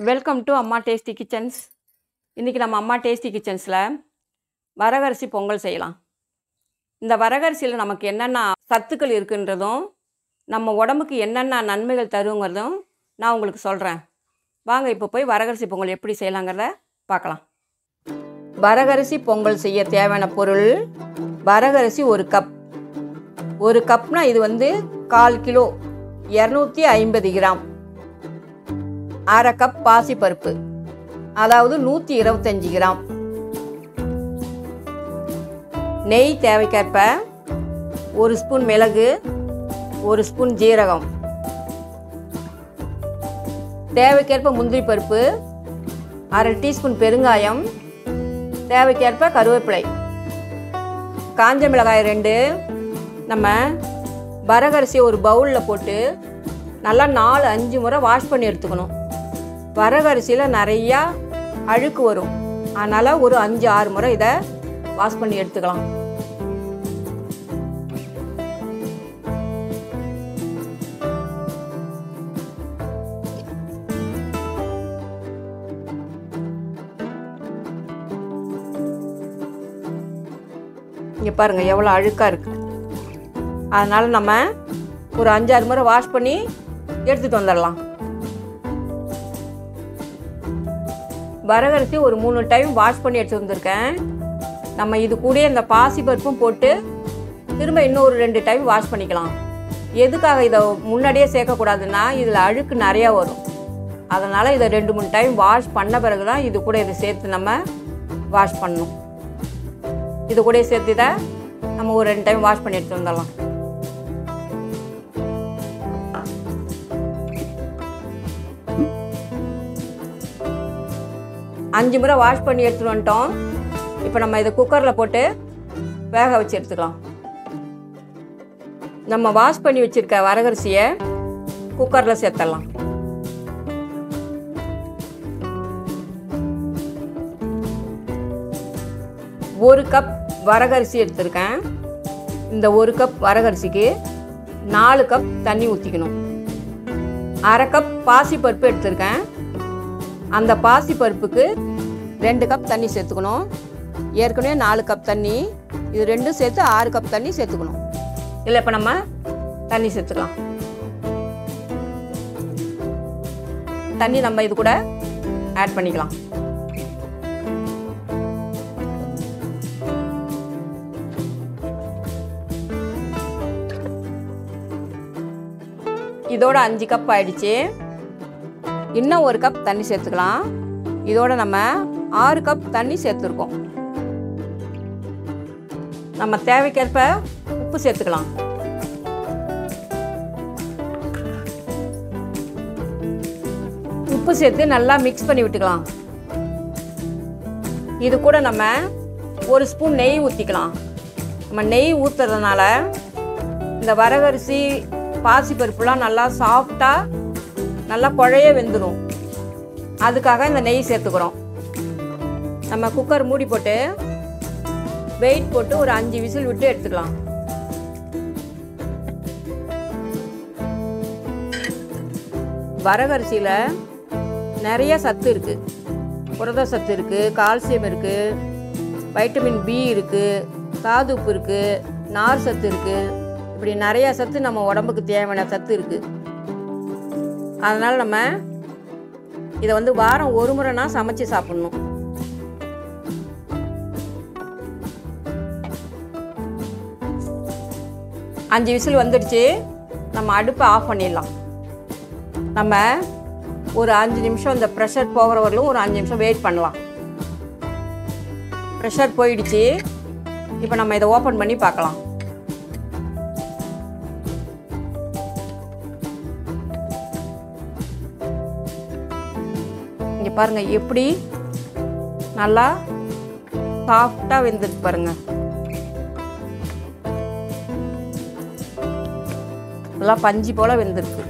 welcome to Amma tasty kitchens இன்றைக்கி நம்ம அம்மா டேஸ்டி கிச்சன்ஸில் வரகரிசி பொங்கல் செய்யலாம் இந்த வரகரிசியில் நமக்கு என்னென்ன சத்துக்கள் இருக்குன்றதும் நம்ம உடம்புக்கு என்னென்ன நன்மைகள் தருங்கிறதும் நான் உங்களுக்கு சொல்கிறேன் வாங்க இப்போ போய் வரகரிசி பொங்கல் எப்படி செய்யலாங்கிறத பார்க்கலாம் வரகரிசி பொங்கல் செய்ய தேவையான பொருள் வரகரிசி ஒரு கப் ஒரு கப்னா இது வந்து கால் கிலோ இரநூத்தி ஐம்பது கிராம் அரை கப் பாசிப்பருப்பு அதாவது நூற்றி இருபத்தஞ்சி கிராம் நெய் தேவைக்கேற்ப ஒரு ஸ்பூன் மிளகு ஒரு ஸ்பூன் ஜீரகம் தேவைக்கேற்ப முந்திரி பருப்பு அரை டீஸ்பூன் பெருங்காயம் தேவைக்கேற்ப கருவேப்பிலை காஞ்ச மிளகாய் ரெண்டு நம்ம வரகரிசி ஒரு பவுலில் போட்டு நல்லா நாலு அஞ்சு முறை வாஷ் பண்ணி எடுத்துக்கணும் வரகரிசியில் நிறையா அழுக்கு வரும் அதனால் ஒரு அஞ்சு ஆறு முறை இதை வாஷ் பண்ணி எடுத்துக்கலாம் இங்கே பாருங்கள் எவ்வளோ அழுக்காக இருக்குது அதனால் நம்ம ஒரு அஞ்சாறு முறை வாஷ் பண்ணி எடுத்துகிட்டு வந்துடலாம் வரகரிசி ஒரு மூணு டைம் வாஷ் பண்ணி எடுத்து வந்திருக்கேன் நம்ம இது கூட இந்த பாசி பருப்பும் போட்டு திரும்ப இன்னொரு ரெண்டு டைம் வாஷ் பண்ணிக்கலாம் எதுக்காக இதை முன்னாடியே சேர்க்கக்கூடாதுன்னா இதில் அழுக்கு நிறையா வரும் அதனால் இதை ரெண்டு மூணு டைம் வாஷ் பண்ண பிறகு தான் இது கூட இதை சேர்த்து நம்ம வாஷ் பண்ணணும் இது கூட சேர்த்து இதை நம்ம ஒரு ரெண்டு டைம் வாஷ் பண்ணி எடுத்து வந்துடலாம் அஞ்சு முறை வாஷ் பண்ணி எடுத்துகிட்டு வந்துட்டோம் இப்போ நம்ம இதை குக்கரில் போட்டு வேக வச்சு எடுத்துக்கலாம் நம்ம வாஷ் பண்ணி வச்சுருக்க வரகரிசியை குக்கரில் சேர்த்துடலாம் ஒரு கப் வரகரிசி எடுத்திருக்கேன் இந்த ஒரு கப் வரகரிசிக்கு நாலு கப் தண்ணி ஊற்றிக்கணும் அரை கப் பாசி பருப்பு எடுத்திருக்கேன் அந்த பாசி பருப்புக்கு ரெண்டு கப் தண்ணி சேர்த்துக்கணும் ஏற்கனவே நாலு கப் தண்ணி இது ரெண்டும் சேர்த்து ஆறு கப் தண்ணி சேர்த்துக்கணும் இல்லை இப்போ நம்ம தண்ணி சேர்த்துக்கலாம் தண்ணி நம்ம இது கூட ஆட் பண்ணிக்கலாம் இதோட அஞ்சு கப் ஆயிடுச்சு இன்னும் ஒரு கப் தண்ணி சேர்த்துக்கலாம் இதோட நம்ம ஆறு கப் தண்ணி சேர்த்துருக்கோம் நம்ம தேவைக்கேற்ப உப்பு சேர்த்துக்கலாம் உப்பு சேர்த்து நல்லா மிக்ஸ் பண்ணி விட்டுக்கலாம் இது கூட நம்ம ஒரு ஸ்பூன் நெய் ஊற்றிக்கலாம் நம்ம நெய் ஊற்றுறதுனால இந்த வரகரிசி பாசிப்பருப்புலாம் நல்லா சாஃப்டாக நல்லா குழைய வெந்துடும் அதுக்காக இந்த நெய் சேர்த்துக்கிறோம் நம்ம குக்கர் மூடி போட்டு வெயிட் போட்டு ஒரு அஞ்சு விசில் விட்டு எடுத்துக்கலாம் வரகரிசியில் நிறைய சத்து இருக்குது புரத சத்து இருக்குது கால்சியம் இருக்குது வைட்டமின் பி இருக்குது தாது உப்பு இருக்குது நார் சத்து இருக்குது இப்படி நிறைய சத்து நம்ம உடம்புக்கு தேவையான சத்து இருக்குது அதனால் நம்ம இதை வந்து வாரம் ஒரு முறைனா சமைச்சு சாப்பிட்ணும் அஞ்சு விசில் வந்துடுச்சு நம்ம அடுப்பை ஆஃப் பண்ணிடலாம் நம்ம ஒரு அஞ்சு நிமிஷம் இந்த ப்ரெஷர் போகிற வரலும் ஒரு அஞ்சு நிமிஷம் வெயிட் பண்ணலாம் ப்ரெஷர் போயிடுச்சு இப்போ நம்ம இதை ஓப்பன் பண்ணி பார்க்கலாம் இங்கே பாருங்கள் எப்படி நல்லா சாஃப்டாக வெந்துருக்கு பாருங்கள் நல்லா பஞ்சு போல் வெந்திருக்கு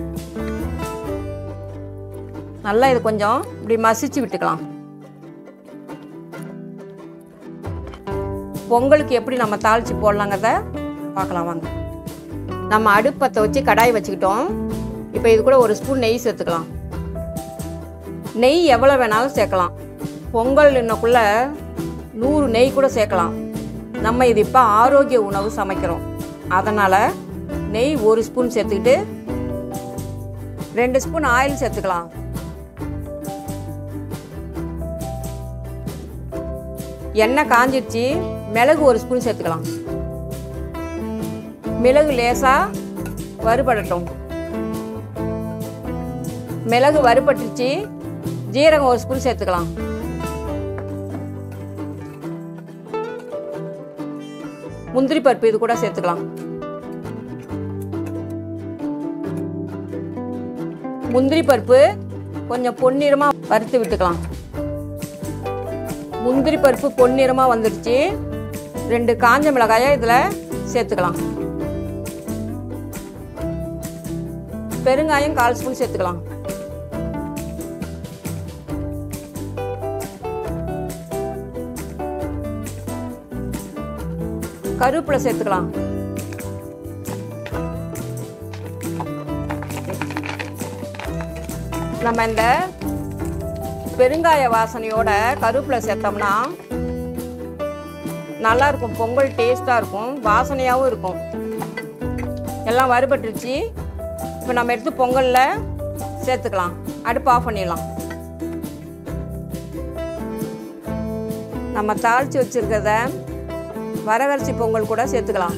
நல்லா இது கொஞ்சம் இப்படி மசிச்சு விட்டுக்கலாம் பொங்கலுக்கு எப்படி நம்ம தாளித்து போடலாங்கிறத பார்க்கலாம் வாங்க நம்ம அடுப்பத்தை வச்சு கடாய் வச்சுக்கிட்டோம் இப்போ இது கூட ஒரு ஸ்பூன் நெய் சேர்த்துக்கலாம் நெய் எவ்வளோ வேணாலும் சேர்க்கலாம் பொங்கல் இன்னக்குள்ள நூறு நெய் கூட சேர்க்கலாம் நம்ம இது இப்போ ஆரோக்கிய உணவு சமைக்கிறோம் அதனால் நெய் ஒரு ஸ்பூன் சேர்த்துக்கிட்டு ரெண்டு ஸ்பூன் ஆயில் சேர்த்துக்கலாம் எண்ணெய் காஞ்சிடுச்சு மிளகு ஒரு ஸ்பூன் சேர்த்துக்கலாம் மிளகு லேசாக வறுபடட்டும் மிளகு வறுபட்டுச்சு ஜீரகம் ஒரு ஸ்பூன் சேர்த்துக்கலாம் முந்திரி பருப்பு இது கூட சேர்த்துக்கலாம் முந்திரி பருப்பு கொஞ்சம் பொன்னிறமாக வறுத்து விட்டுக்கலாம் முந்திரி பருப்பு பொன்னிறமாக வந்துடுச்சு ரெண்டு காஞ்ச மிளகாயை இதில் சேர்த்துக்கலாம் பெருங்காயம் கால் ஸ்பூன் சேர்த்துக்கலாம் கருவேப்பிலை சேர்த்துக்கலாம் நம்ம இந்த பெருங்காய வாசனையோட கருவேப்பிலை சேர்த்தோம்னா நல்லா இருக்கும் பொங்கல் டேஸ்ட்டாக இருக்கும் வாசனையாகவும் இருக்கும் எல்லாம் வறுபட்டுருச்சு இப்போ நம்ம எடுத்து பொங்கலில் சேர்த்துக்கலாம் அடுப்பு ஆஃப் பண்ணிடலாம் நம்ம தாளித்து வச்சுருக்கிறத வரகரிசி பொங்கல் கூட சேர்த்துக்கலாம்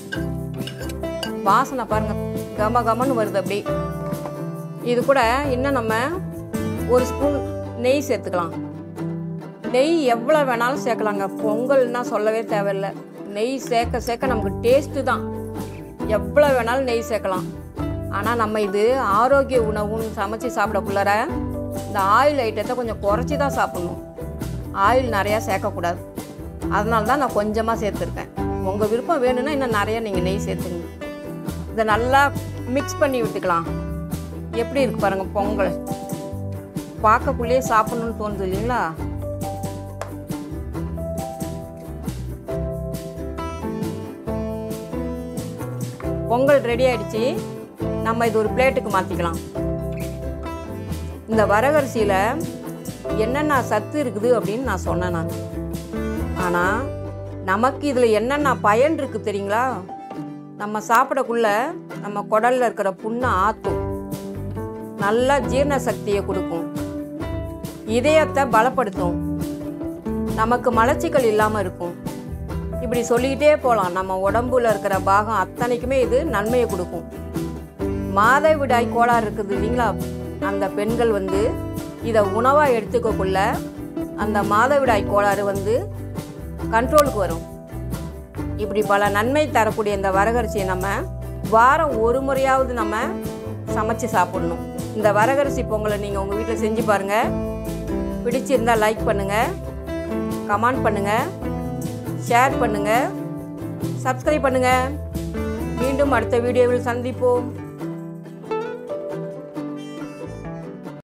வாசனை பாருங்க கம கமன்னு வருது அப்படி இது கூட இன்னும் நம்ம ஒரு ஸ்பூன் நெய் சேர்த்துக்கலாம் நெய் எவ்வளோ வேணாலும் சேர்க்கலாங்க பொங்கல்னா சொல்லவே தேவையில்லை நெய் சேர்க்க சேர்க்க நமக்கு டேஸ்ட்டு தான் எவ்வளோ வேணாலும் நெய் சேர்க்கலாம் ஆனால் நம்ம இது ஆரோக்கிய உணவுன்னு சமைச்சு சாப்பிடக்குள்ளார இந்த ஆயில் ஐட்டத்தை கொஞ்சம் குறைச்சி தான் சாப்பிட்ணும் ஆயில் நிறையா சேர்க்கக்கூடாது அதனால தான் நான் கொஞ்சமாக சேர்த்துருக்கேன் உங்கள் விருப்பம் வேணும்னா இன்னும் நிறைய நீங்கள் நெய் சேர்த்துங்க இதை நல்லா மிக்ஸ் பண்ணி விட்டுக்கலாம் எப்படி இருக்கு பாருங்க பொங்கல் பார்க்கக்குள்ளேயே சாப்பிடணும்னு தோணுது இல்லைங்களா பொங்கல் ரெடி ஆயிடுச்சு நம்ம இது ஒரு பிளேட்டுக்கு மாற்றிக்கலாம் இந்த வரகரிசியில் என்னென்ன சத்து இருக்குது அப்படின்னு நான் சொன்னேன் நான் ஆனால் நமக்கு இதில் என்னென்ன பயன் இருக்குது தெரியுங்களா நம்ம சாப்பிடக்குள்ள நம்ம குடலில் இருக்கிற புண்ணை ஆற்றும் நல்லா ஜீரண சக்தியை கொடுக்கும் இதயத்தை பலப்படுத்தும் நமக்கு மலச்சிக்கல் இல்லாமல் இருக்கும் இப்படி சொல்லிக்கிட்டே போகலாம் நம்ம உடம்புல இருக்கிற பாகம் அத்தனைக்குமே இது நன்மையை கொடுக்கும் மாதவிடாய் கோளாறு இருக்குது இல்லைங்களா அந்த பெண்கள் வந்து இதை உணவாக எடுத்துக்கக்குள்ள அந்த மாதவிடாய் கோளாறு வந்து கண்ட்ரோலுக்கு வரும் இப்படி பல நன்மை தரக்கூடிய இந்த வரகரிசியை நம்ம வாரம் ஒரு முறையாவது நம்ம சமைச்சு சாப்பிடணும் இந்த வரகரிசி பொங்கலை நீங்கள் உங்கள் வீட்டில் செஞ்சு பாருங்கள் பிடிச்சிருந்தா லைக் பண்ணுங்கள் கமெண்ட் பண்ணுங்கள் ஷேர் பண்ணுங்கள் சப்ஸ்கிரைப் பண்ணுங்கள் மீண்டும் அடுத்த வீடியோவில் சந்திப்போம்